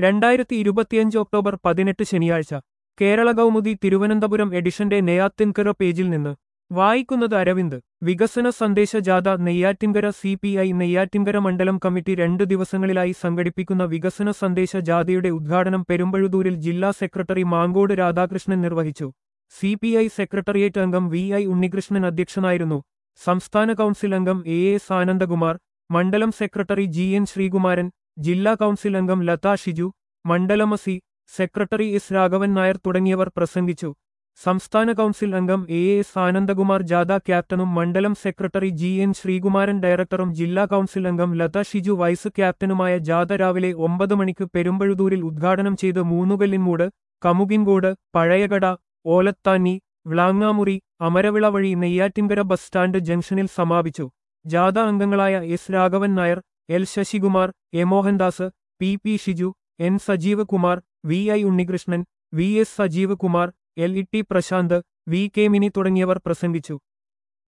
രണ്ടായിരത്തി ഇരുപത്തിയഞ്ച് ഒക്ടോബർ പതിനെട്ട് ശനിയാഴ്ച കേരള കൗമുദി തിരുവനന്തപുരം എഡിഷന്റെ നെയ്യാത്തിൻകര പേജിൽ നിന്ന് വായിക്കുന്നത് അരവിന്ദ് വികസന സന്ദേശ ജാഥ Neyyattinkara C P I Neyyattinkara മണ്ഡലം കമ്മിറ്റി രണ്ടു ദിവസങ്ങളിലായി സംഘടിപ്പിക്കുന്ന വികസന സന്ദേശ ജാഥയുടെ ഉദ്ഘാടനം പെരുമ്പഴുതൂരിൽ ജില്ലാ സെക്രട്ടറി മാങ്കോട് രാധാകൃഷ്ണൻ നിർവഹിച്ചു സി പി ഐ സെക്രട്ടേറിയറ്റ് അംഗം വി ഐ ഉണ്ണികൃഷ്ണൻ അധ്യക്ഷനായിരുന്നു സംസ്ഥാന കൗൺസിൽ അംഗം എ എസ് ആനന്ദകുമാർ മണ്ഡലം സെക്രട്ടറി ജി എൻ ശ്രീകുമാരൻ ജില്ലാ കൗൺസിൽ അംഗം ലതാ ഷിജു മണ്ഡലമസി സെക്രട്ടറി എസ് രാഘവൻ നായർ തുടങ്ങിയവർ പ്രസംഗിച്ചു സംസ്ഥാന കൗൺസിൽ അംഗം എ എസ് ആനന്ദകുമാർ ജാഥ ക്യാപ്റ്റനും മണ്ഡലം സെക്രട്ടറി ജി എൻ ശ്രീകുമാരൻ ഡയറക്ടറും ജില്ലാ കൗൺസിൽ അംഗം ലത ഷിജു വൈസ് ക്യാപ്റ്റനുമായ ജാഥ രാവിലെ ഒമ്പത് മണിക്ക് പെരുമ്പഴുതൂരിൽ ഉദ്ഘാടനം ചെയ്ത് മൂന്നുകല്ലിൻമൂട് കമുകിൻകോട് പഴയകട ഓലത്താനി വ്ളാങ്ങാമുറി അമരവിള വഴി നെയ്യാറ്റിൻകര ബസ് സ്റ്റാൻഡ് ജംഗ്ഷനിൽ സമാപിച്ചു ജാഥ അംഗങ്ങളായ S Raghavan Nair L Sasikumar A Mohandas P P Shiju N Sajeev Kumar V I Unnikrishnan V S Sajeev Kumar L E T Prasanth V K Mini തുടങ്ങിയവർ പ്രസംഗിച്ചു